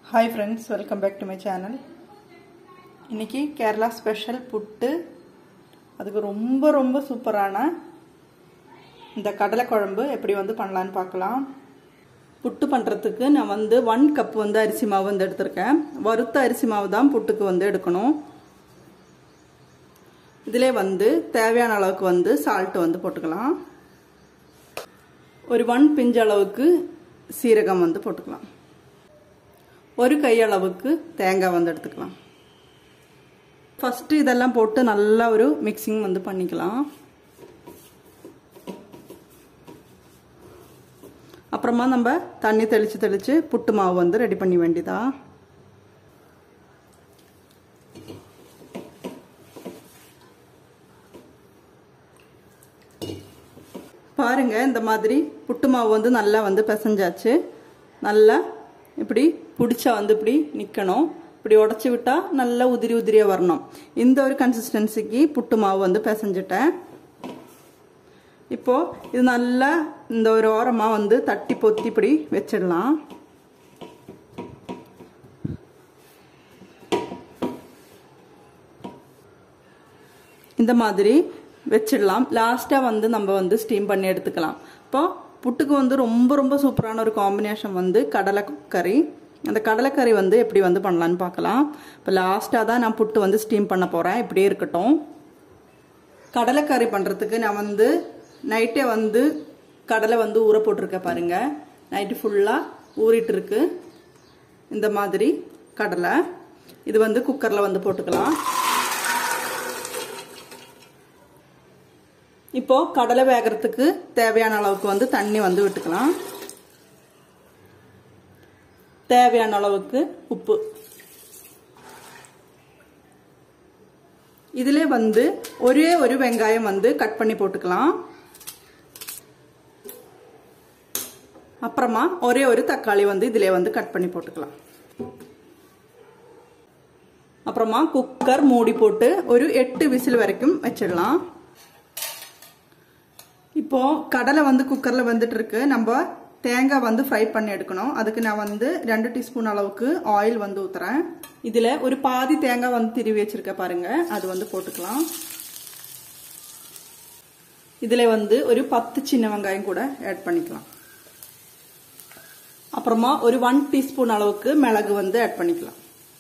hi friends welcome back to my channel இன்றைக்கி Kerala special புட்டு அதுக்கு ரொம்ப ரொம்ப சூப்பரான இந்த கடலை குழம்பு எப்படி வந்து பண்ணலான்னு பார்க்கலாம் புட்டு பண்ணுறதுக்கு நான் வந்து ஒன் கப் வந்து அரிசி மாவு வந்து எடுத்திருக்கேன் வறுத்த அரிசி மாவு தான் புட்டுக்கு வந்து எடுக்கணும் இதிலே வந்து தேவையான அளவுக்கு வந்து சால்ட்டு வந்து போட்டுக்கலாம் ஒரு ஒன் பிஞ்சு அளவுக்கு சீரகம் வந்து போட்டுக்கலாம் ஒரு கையளவுக்கு தேங்காய் வந்து எடுத்துக்கலாம் ஃபஸ்ட்டு இதெல்லாம் போட்டு நல்லா ஒரு மிக்சிங் வந்து பண்ணிக்கலாம் அப்புறமா நம்ம தண்ணி தெளித்து தெளித்து புட்டு மாவு வந்து ரெடி பண்ணி வேண்டியதா பாருங்க இந்த மாதிரி புட்டு மாவு வந்து நல்லா வந்து பிசைஞ்சாச்சு நல்லா இப்படி பிடிச்சா வந்து இப்படி நிற்கணும் இப்படி உடச்சி விட்டால் நல்லா உதிரி உதிரியாக வரணும் இந்த ஒரு கன்சிஸ்டன்சிக்கு புட்டு மாவு வந்து பிசைஞ்சிட்டேன் இப்போ இது நல்லா இந்த ஒரு ஓரமாக வந்து தட்டி பொத்தி இப்படி வச்சிடலாம் இந்த மாதிரி வச்சிடலாம் லாஸ்ட்டாக வந்து நம்ம வந்து ஸ்டீம் பண்ணி எடுத்துக்கலாம் இப்போ புட்டுக்கு வந்து ரொம்ப ரொம்ப சூப்பரான ஒரு காம்பினேஷன் வந்து கடலைக்கறி அந்த கடலைக்கறி வந்து எப்படி வந்து பண்ணலான்னு பார்க்கலாம் இப்போ லாஸ்ட்டாக தான் நான் புட்டு வந்து ஸ்டீம் பண்ண போகிறேன் இப்படியே இருக்கட்டும் கடலைக்கறி பண்ணுறதுக்கு நான் வந்து நைட்டே வந்து கடலை வந்து ஊற போட்டிருக்கேன் பாருங்கள் நைட்டு ஃபுல்லாக ஊறிட்டு இருக்கு இந்த மாதிரி கடலை இது வந்து குக்கரில் வந்து போட்டுக்கலாம் இப்போ கடலை வேகிறதுக்கு தேவையான அளவுக்கு வந்து தண்ணி வந்து விட்டுக்கலாம் தேவையான அளவுக்கு உப்பு இதிலே வந்து ஒரே ஒரு வெங்காயம் வந்து கட் பண்ணி போட்டுக்கலாம் அப்புறமா ஒரே ஒரு தக்காளி வந்து இதிலே வந்து கட் பண்ணி போட்டுக்கலாம் அப்புறமா குக்கர் மூடி போட்டு ஒரு எட்டு விசில் வரைக்கும் வச்சிடலாம் இப்போ கடலை வந்து குக்கரில் வந்துட்டு இருக்கு நம்ம தேங்காய் வந்து ஃப்ரை பண்ணி எடுக்கணும் அதுக்கு நான் வந்து ரெண்டு டீஸ்பூன் அளவுக்கு ஆயில் வந்து ஊத்துறேன் இதில் ஒரு பாதி தேங்காய் வந்து திருவி வச்சிருக்கேன் பாருங்க அது வந்து போட்டுக்கலாம் இதில் வந்து ஒரு பத்து சின்ன வெங்காயம் கூட ஆட் பண்ணிக்கலாம் அப்புறமா ஒரு ஒன் டீஸ்பூன் அளவுக்கு மிளகு வந்து ஆட் பண்ணிக்கலாம்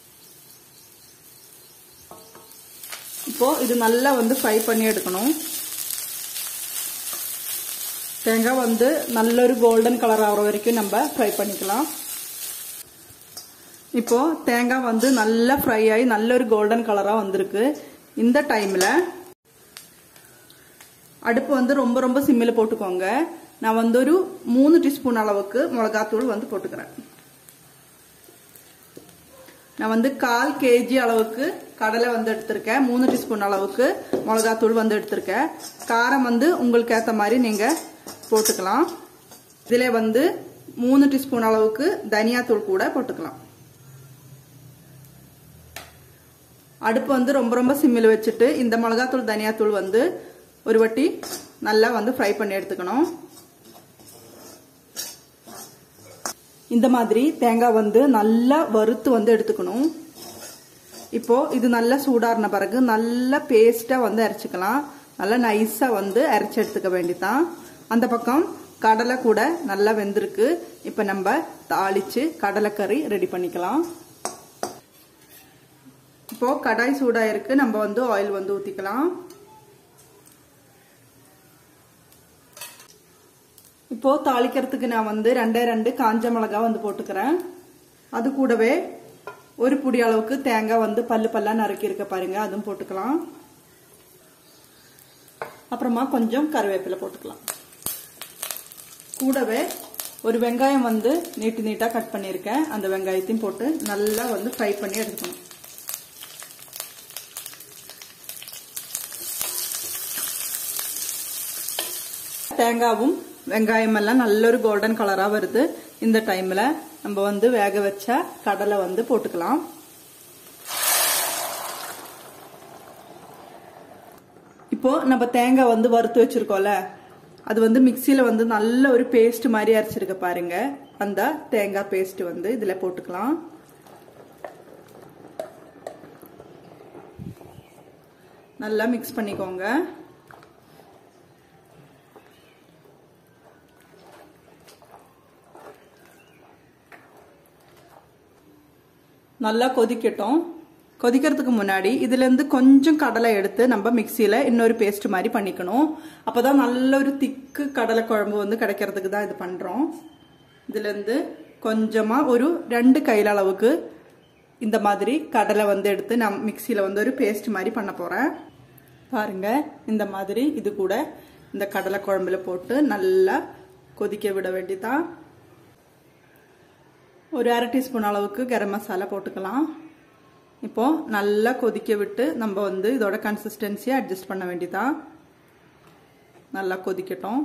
இப்போ இது நல்லா வந்து ஃப்ரை பண்ணி எடுக்கணும் தேங்காய் வந்து நல்லொரு கோல்டன் கலர் ஆகிற வரைக்கும் நம்ம ஃப்ரை பண்ணிக்கலாம் இப்போ தேங்காய் வந்து நல்லா ஃப்ரை ஆகி நல்ல ஒரு கோல்டன் கலராக வந்திருக்கு இந்த டைமில் அடுப்பு வந்து ரொம்ப ரொம்ப சிம்மில் போட்டுக்கோங்க நான் வந்து ஒரு மூணு டீஸ்பூன் அளவுக்கு மிளகாத்தூள் வந்து போட்டுக்கிறேன் நான் வந்து கால் கேஜி அளவுக்கு கடலை வந்து எடுத்திருக்கேன் மூணு டீஸ்பூன் அளவுக்கு மிளகாத்தூள் வந்து எடுத்திருக்கேன் காரம் வந்து உங்களுக்கு ஏற்ற மாதிரி நீங்கள் போட்டுக்கலாம் இதில் வந்து மூணு டீஸ்பூன் அளவுக்கு தனியாத்தூள் கூட போட்டுக்கலாம் அடுப்பு வந்து ரொம்ப ரொம்ப சிம்மில் வச்சுட்டு இந்த மிளகாத்தூள் தனியாத்தூள் வந்து ஒரு வட்டி நல்லா வந்து ஃப்ரை பண்ணி எடுத்துக்கணும் இந்த மாதிரி தேங்காய் வந்து நல்லா வறுத்து வந்து எடுத்துக்கணும் இப்போ இது நல்லா சூடாறின பிறகு நல்லா பேஸ்டா வந்து அரைச்சிக்கலாம் நல்லா நைஸா வந்து அரைச்சி எடுத்துக்க வேண்டிதான் அந்த பக்கம் கடலை கூட நல்லா வெந்திருக்கு இப்போ நம்ம தாளிச்சு கடலைக்கறி ரெடி பண்ணிக்கலாம் இப்போ கடாய் சூடாக இருக்கு நம்ம வந்து ஆயில் வந்து ஊற்றிக்கலாம் இப்போ தாளிக்கிறதுக்கு நான் வந்து ரெண்டே ரெண்டு காஞ்ச மிளகா வந்து போட்டுக்கிறேன் அது கூடவே ஒரு புடி அளவுக்கு தேங்காய் வந்து பல்லு பல்லா நறுக்கி இருக்க பாருங்க அதுவும் போட்டுக்கலாம் அப்புறமா கொஞ்சம் கருவேப்பிலை போட்டுக்கலாம் கூடவே ஒரு வெங்காயம் வந்து நீட்டு நீட்டாக கட் பண்ணியிருக்கேன் அந்த வெங்காயத்தையும் போட்டு நல்லா வந்து ஃப்ரை பண்ணி எடுத்துக்கணும் தேங்காவும் வெங்காயம் எல்லாம் நல்ல ஒரு கோல்டன் கலராக வருது இந்த டைமில் நம்ம வந்து வேக வச்ச கடலை வந்து போட்டுக்கலாம் இப்போ நம்ம தேங்காய் வந்து வறுத்து வச்சிருக்கோம்ல அது வந்து மிக்சியில் வந்து நல்ல ஒரு பேஸ்ட் மாதிரி அரைச்சிருக்க பாருங்க அந்த தேங்காய் பேஸ்ட் வந்து இதில் போட்டுக்கலாம் நல்லா மிக்ஸ் பண்ணிக்கோங்க நல்லா கொதிக்கட்டும் கொதிக்கிறதுக்கு முன்னாடி இதுலேருந்து கொஞ்சம் கடலை எடுத்து நம்ம மிக்சியில் இன்னொரு பேஸ்ட் மாதிரி பண்ணிக்கணும் அப்போ தான் நல்ல ஒரு திக்கு கடலை குழம்பு வந்து கிடைக்கிறதுக்கு தான் இது பண்ணுறோம் இதுலேருந்து கொஞ்சமாக ஒரு ரெண்டு கையில் அளவுக்கு இந்த மாதிரி கடலை வந்து எடுத்து நான் மிக்சியில் வந்து ஒரு பேஸ்ட் மாதிரி பண்ண போகிறேன் பாருங்க இந்த மாதிரி இது கூட இந்த கடலை குழம்புல போட்டு நல்லா கொதிக்க விட வேண்டிதான் ஒரு அரை டீஸ்பூன் அளவுக்கு கரம் மசாலா போட்டுக்கலாம் இப்போ நல்லா கொதிக்க விட்டு நம்ம வந்து இதோட கன்சிஸ்டன்சியை அட்ஜஸ்ட் பண்ண வேண்டியதான் நல்லா கொதிக்கட்டும்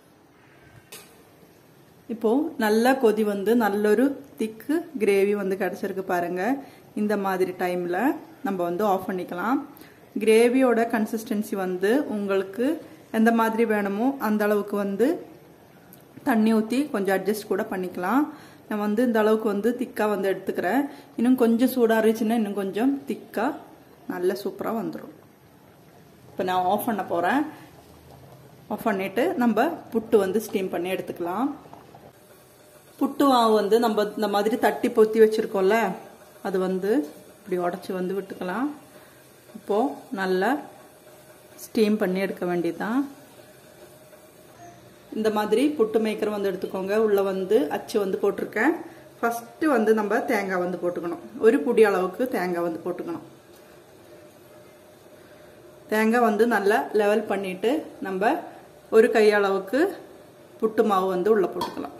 இப்போ நல்லா கொதி வந்து நல்லொரு திக்கு கிரேவி வந்து கிடச்சிருக்கு பாருங்க இந்த மாதிரி டைமில் நம்ம வந்து ஆஃப் பண்ணிக்கலாம் கிரேவியோட கன்சிஸ்டன்சி வந்து உங்களுக்கு எந்த மாதிரி வேணுமோ அந்த அளவுக்கு வந்து தண்ணி ஊற்றி கொஞ்சம் அட்ஜஸ்ட் கூட பண்ணிக்கலாம் நான் வந்து இந்த அளவுக்கு வந்து திக்காக வந்து எடுத்துக்கிறேன் இன்னும் கொஞ்சம் சூடாக இருந்துச்சுன்னா இன்னும் கொஞ்சம் திக்காக நல்ல சூப்பராக வந்துடும் இப்போ நான் ஆஃப் பண்ண போகிறேன் ஆஃப் பண்ணிவிட்டு நம்ம புட்டு வந்து ஸ்டீம் பண்ணி எடுத்துக்கலாம் புட்டு மாவு வந்து நம்ம இந்த மாதிரி தட்டி பொத்தி வச்சுருக்கோம்ல அது வந்து இப்படி உடச்சி வந்து விட்டுக்கலாம் இப்போது நல்லா ஸ்டீம் பண்ணி எடுக்க வேண்டியதுதான் இந்த மாதிரி புட்டு மேக்கர் வந்து எடுத்துக்கோங்க உள்ளே வந்து அச்சு வந்து போட்டிருக்கேன் ஃபஸ்ட்டு வந்து நம்ம தேங்காய் வந்து போட்டுக்கணும் ஒரு புடி அளவுக்கு தேங்காய் வந்து போட்டுக்கணும் தேங்காய் வந்து நல்லா லெவல் பண்ணிவிட்டு நம்ம ஒரு கையளவுக்கு புட்டு மாவு வந்து உள்ளே போட்டுக்கலாம்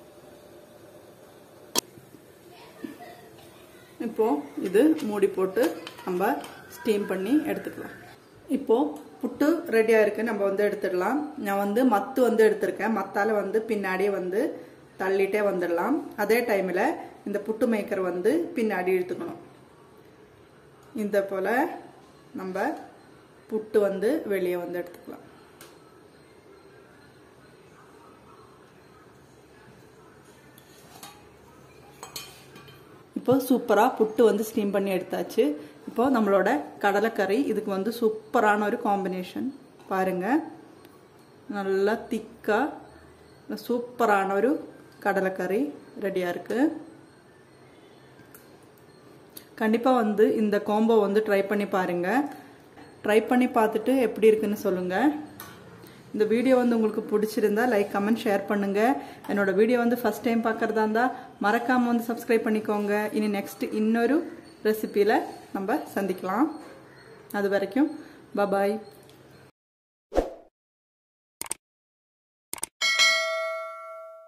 இப்போது இது மூடி போட்டு நம்ம ஸ்டீம் பண்ணி எடுத்துக்கலாம் இப்போது புட்டு ரெடியாக இருக்குது நம்ம வந்து எடுத்துடலாம் நான் வந்து மத்து வந்து எடுத்திருக்கேன் மத்தால் வந்து பின்னாடியே வந்து தள்ளிட்டே வந்துடலாம் அதே டைமில் இந்த புட்டு மேக்கர் வந்து பின்னாடி இழுத்துக்கணும் இந்த போல் நம்ம புட்டு வந்து வெளியே வந்து எடுத்துக்கலாம் இப்போ சூப்பராக புட்டு வந்து ஸ்டீம் பண்ணி எடுத்தாச்சு இப்போ நம்மளோட கடலைக்கறி இதுக்கு வந்து சூப்பரான ஒரு காம்பினேஷன் பாருங்கள் நல்லா திக்காக சூப்பரான ஒரு கடலைக்கறி ரெடியாக இருக்குது கண்டிப்பாக வந்து இந்த காம்போ வந்து ட்ரை பண்ணி பாருங்கள் ட்ரை பண்ணி பார்த்துட்டு எப்படி இருக்குன்னு சொல்லுங்கள் இந்த வீடியோ வந்து உங்களுக்கு பிடிச்சிருந்தா லைக் கமெண்ட் ஷேர் பண்ணுங்கள் என்னோட வீடியோ வந்து ஃபஸ்ட் டைம் பார்க்குறதா இருந்தால் மறக்காமல் வந்து சப்ஸ்கிரைப் பண்ணிக்கோங்க இனி நெக்ஸ்ட் இன்னொரு ரெசிப்பியில் நம்ம சந்திக்கலாம் அது வரைக்கும் பபாய்